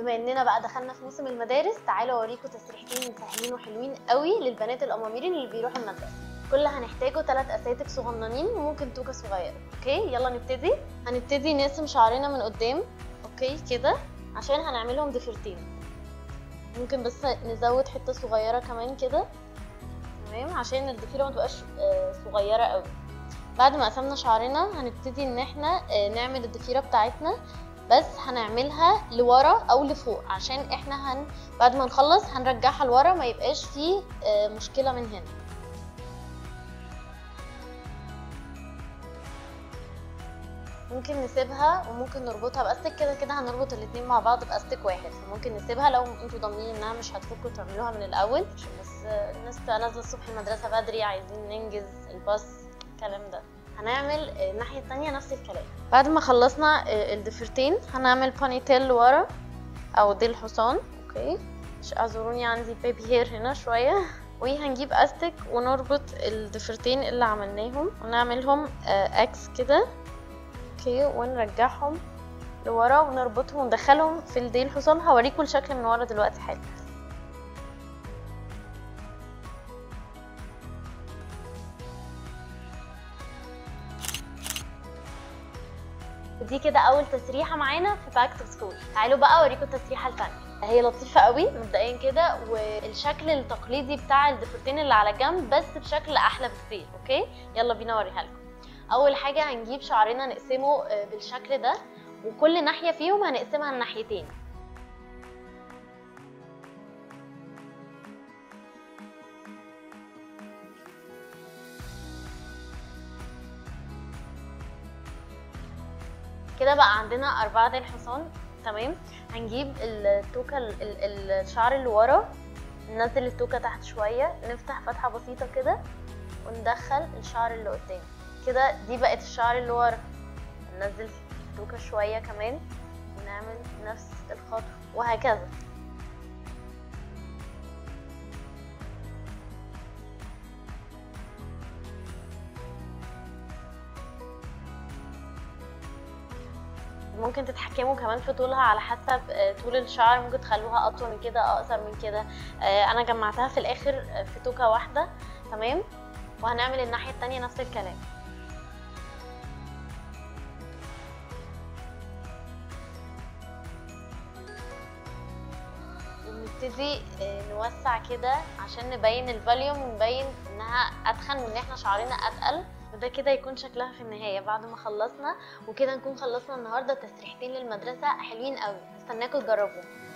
بما اننا بقى دخلنا في موسم المدارس تعالوا اوريكم تسريحتين سهلين وحلوين قوي للبنات الامامير اللي بيروحوا المدرسه كل اللي هنحتاجه ثلاث اساتك صغننين وممكن توكه صغيره اوكي يلا نبتدي هنبتدي نقسم شعرنا من قدام اوكي كده عشان هنعملهم ضفيرتين ممكن بس نزود حته صغيره كمان كده تمام عشان الضفيره ما تبقاش آه، صغيره قوي بعد ما قسمنا شعرنا هنبتدي ان احنا آه، نعمل الضفيره بتاعتنا بس هنعملها لورا او لفوق عشان احنا هن بعد ما نخلص هنرجعها لورا ما يبقاش فيه آه، مشكله من هنا ممكن نسيبها وممكن نربطها باستك كده كده هنربط الاتنين مع بعض باستك واحد فممكن نسيبها لو انتوا ضامنين انها مش هتفك وتعملوها من الاول عشان بس آه، الناس تبقى نازله الصبح المدرسه بدري عايزين ننجز الباص الكلام ده هنعمل آه، الناحيه التانية نفس الكلام بعد ما خلصنا آه، الضفيرتين هنعمل بوني تيل لورا او ديل حصان اوكي مش اعذروني عندي بيبي هير هنا شويه وهنجيب استك ونربط الضفيرتين اللي عملناهم ونعملهم آه، اكس كده اوكي ونرجعهم لورا ونربطهم وندخلهم في الديل حصان هوريكم الشكل من ورا دلوقتي حالا ودي كده اول تسريحه معانا في باك تو سكول تعالوا بقى اوريكم التسريحه الثانيه هي لطيفه قوي مبدئيا كده والشكل التقليدي بتاع الضفيرتين اللي على جنب بس بشكل احلى بكتير اوكي يلا بينا اوريها لكم اول حاجه هنجيب شعرنا نقسمه آه، بالشكل ده وكل ناحيه فيهم هنقسمها الناحيتين كده بقى عندنا أربعة ديل حصان تمام هنجيب التوكة ال- ال- الشعر اللي ورا ننزل التوكة تحت شوية نفتح فتحة بسيطة كده وندخل الشعر اللي قدام كده دي بقت الشعر اللي ورا ننزل التوكة شوية كمان ونعمل نفس الخطوة وهكذا ممكن تتحكموا كمان في طولها على حسب آه، طول الشعر ممكن تخلوها اطول من كده اقصر من كده آه، انا جمعتها في الاخر آه، في توكه واحده تمام وهنعمل الناحيه التانية نفس الكلام ونبتدي آه، نوسع كده عشان نبين الفوليوم ونبين انها اتخن وان احنا شعرنا اتقل وده كده يكون شكلها في النهايه بعد ما خلصنا وكده نكون خلصنا النهارده تسريحتين للمدرسه حلوين قوي استناكم تجربوهم